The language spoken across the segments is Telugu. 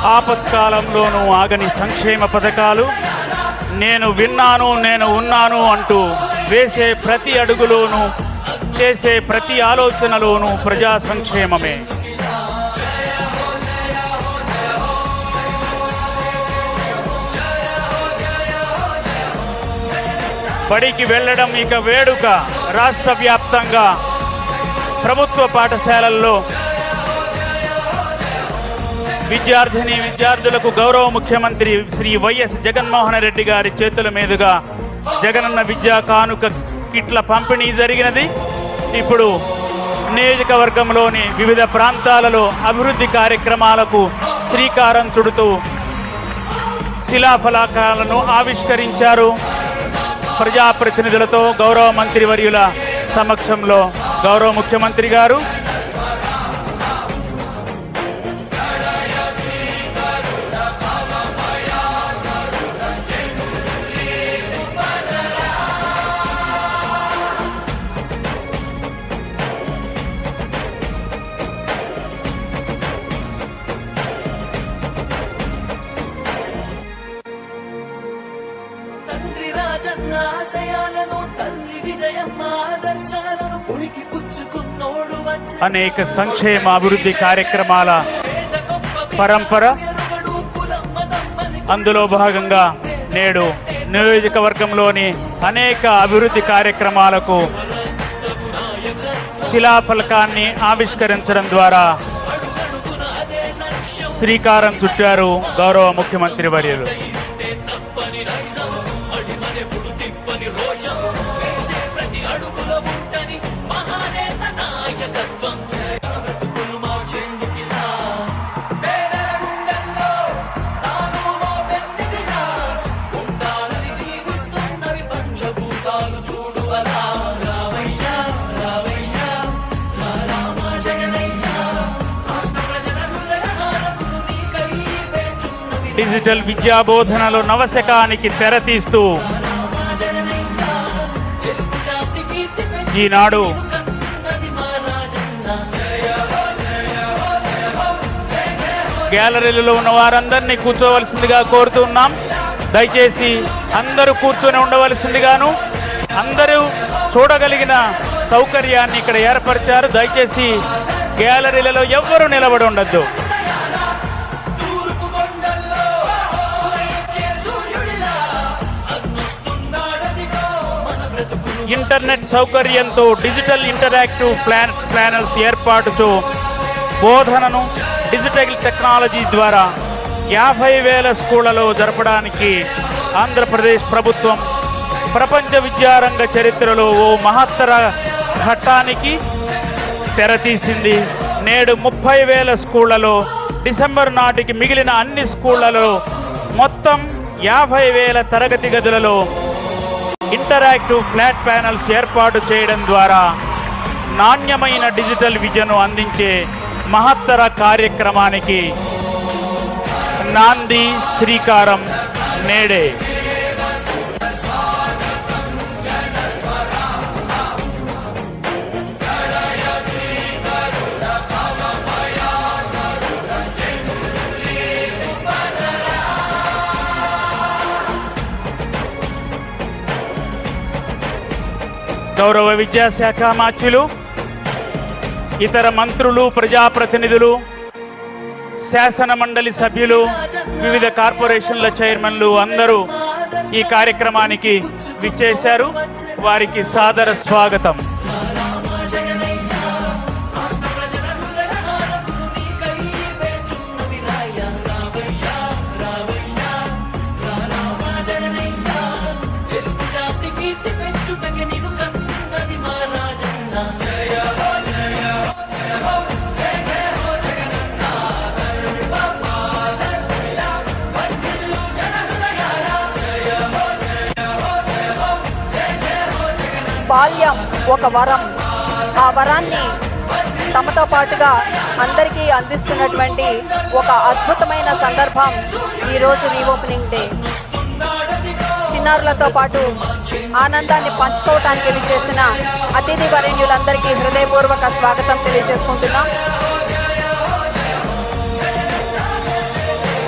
ఆపత్కాలంలోనూ ఆగని సంక్షేమ పథకాలు నేను విన్నాను నేను ఉన్నాను అంటూ వేసే ప్రతి అడుగులోనూ చేసే ప్రతి ఆలోచనలోనూ ప్రజా సంక్షేమమే బడికి వెళ్ళడం ఇక వేడుక రాష్ట్ర వ్యాప్తంగా ప్రభుత్వ పాఠశాలల్లో విద్యార్థిని విద్యార్థులకు గౌరవ ముఖ్యమంత్రి శ్రీ వైఎస్ జగన్మోహన్ రెడ్డి గారి చేతుల మీదుగా జగనన్న విద్యా కానుక కిట్ల పంపిణీ జరిగినది ఇప్పుడు నియోజకవర్గంలోని వివిధ ప్రాంతాలలో అభివృద్ధి కార్యక్రమాలకు శ్రీకారం చుడుతూ శిలాఫలకాలను ఆవిష్కరించారు ప్రజాప్రతినిధులతో గౌరవ మంత్రివర్యుల సమక్షంలో గౌరవ ముఖ్యమంత్రి గారు తండ్రి రాజన్న ఆశయాలను తల్లి విజయమ్మ ఆదర్శాలను పుణికి పుచ్చుకున్నోడు వచ్చే అనేక సంక్షేమ అభివృద్ధి కార్యక్రమాల పేద గొప్ప పరంపర ఎరుగడు కులమ్మ తమ్మని అందులో భాగంగా నేడు నియోజకవర్గంలోని అనేక అభివృద్ధి కార్యక్రమాలకు శిలాఫలకాన్ని ఆవిష్కరించడం ద్వారా అడుగడుగున అదే లక్ష్యం శ్రీకారం చుట్టారు గౌరవ ముఖ్యమంత్రి వర్యులు ఇస్తే తప్పని నైజం అడిమనెప్పుడు తిప్పని రోషం వేసే ప్రతి అడుగుల ఉంటని మహానేత నాయకత్వం బ్రతుకులు మార్చేందుకిలా పేదల గుండెల్లో తాను మోపెన్నిదిలా ఉండాలని దీవిస్తున్నవి పంచభూతాలు చూడు అలా రావయ్యా రావయ్యా రా రామ జగనయ్యా రాష్ట్ర ప్రజల హృదయ హారతులు నీకై వేచున్నవి డిజిటల్ విద్యా బోధనలో నవశకానికి తెరతీస్తూ ఈనాడు గ్యాలరీలలో ఉన్న వారందరినీ కూర్చోవలసిందిగా కోరుతున్నాం దయచేసి అందరూ కూర్చొని ఉండవలసిందిగాను అందరూ చూడగలిగిన సౌకర్యాన్ని ఇక్కడ ఏర్పరిచారు దయచేసి గ్యాలరీలలో ఎవ్వరూ నిలబడి ఉండొద్దు ఇంటర్నెట్ సౌకర్యంతో డిజిటల్ ఇంటరాక్టివ్ ప్లాన్ ప్లానల్స్ ఏర్పాటుతో బోధనను డిజిటల్ టెక్నాలజీ ద్వారా యాభై వేల స్కూళ్లలో జరపడానికి ఆంధ్రప్రదేశ్ ప్రభుత్వం ప్రపంచ విద్యారంగ చరిత్రలో ఓ మహత్తర ఘట్టానికి తెరతీసింది నేడు ముప్పై వేల స్కూళ్లలో డిసెంబర్ నాటికి మిగిలిన అన్ని స్కూళ్లలో మొత్తం యాభై వేల తరగతి గదులలో ఇంటరాక్టివ్ ఫ్లాట్ ప్యానల్స్ ఏర్పాటు చేయడం ద్వారా నాణ్యమైన డిజిటల్ విద్యను అందించే మహత్తర కార్యక్రమానికి నాంది శ్రీకారం నేడే గౌరవ విద్యాశాఖ మాచ్యులు ఇతర మంత్రులు ప్రజాప్రతినిధులు శాసన మండలి సభ్యులు వివిధ కార్పొరేషన్ల చైర్మన్లు అందరూ ఈ కార్యక్రమానికి విచ్చేశారు వారికి సాదర స్వాగతం బాల్యం ఒక వరం ఆ వరాన్ని తమతో పాటుగా అందరికీ అందిస్తున్నటువంటి ఒక అద్భుతమైన సందర్భం ఈరోజు రీ ఓపెనింగ్ డే చిన్నారులతో పాటు ఆనందాన్ని పంచుకోవటానికి విచ్చేసిన అతిథి వరేణ్యులందరికీ హృదయపూర్వక స్వాగతం తెలియజేసుకుంటున్నాం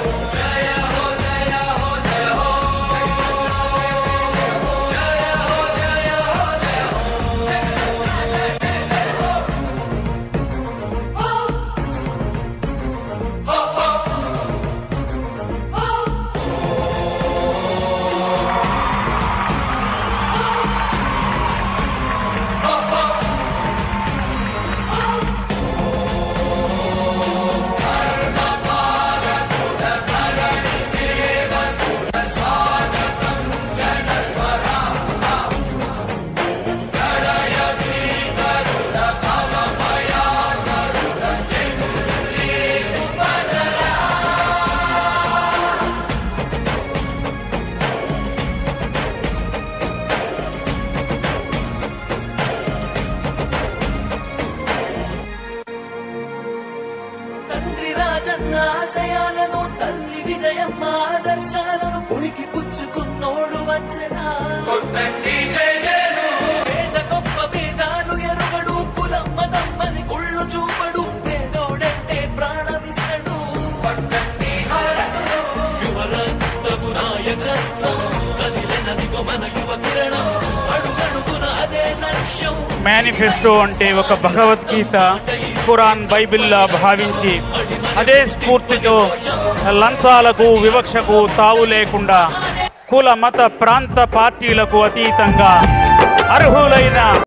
రాజన్న ఆశయాలను తల్లి విజయమ్మ ఆదర్శాలను పులికి పుచ్చుకున్నోడు వచ్చనా పేద గొప్ప భేదాలు ఎరుగడు కులమ్మ తమ్మని కుళ్ళు చూపడు పేదోడంటే ప్రాణమిస్తడు యువరక్తము నాయకత్వం కదిలినదిగో మన యువ కిరణం అడుగడుగున అదే లక్ష్యం మేనిఫెస్టో అంటే ఒక భగవద్గీత ఖురాన్ బైబిల్లా భావించి అదే స్ఫూర్తితో లంచాలకు వివక్షకు తావు లేకుండా కుల మత ప్రాంత పార్టీలకు అతీతంగా అర్హులైన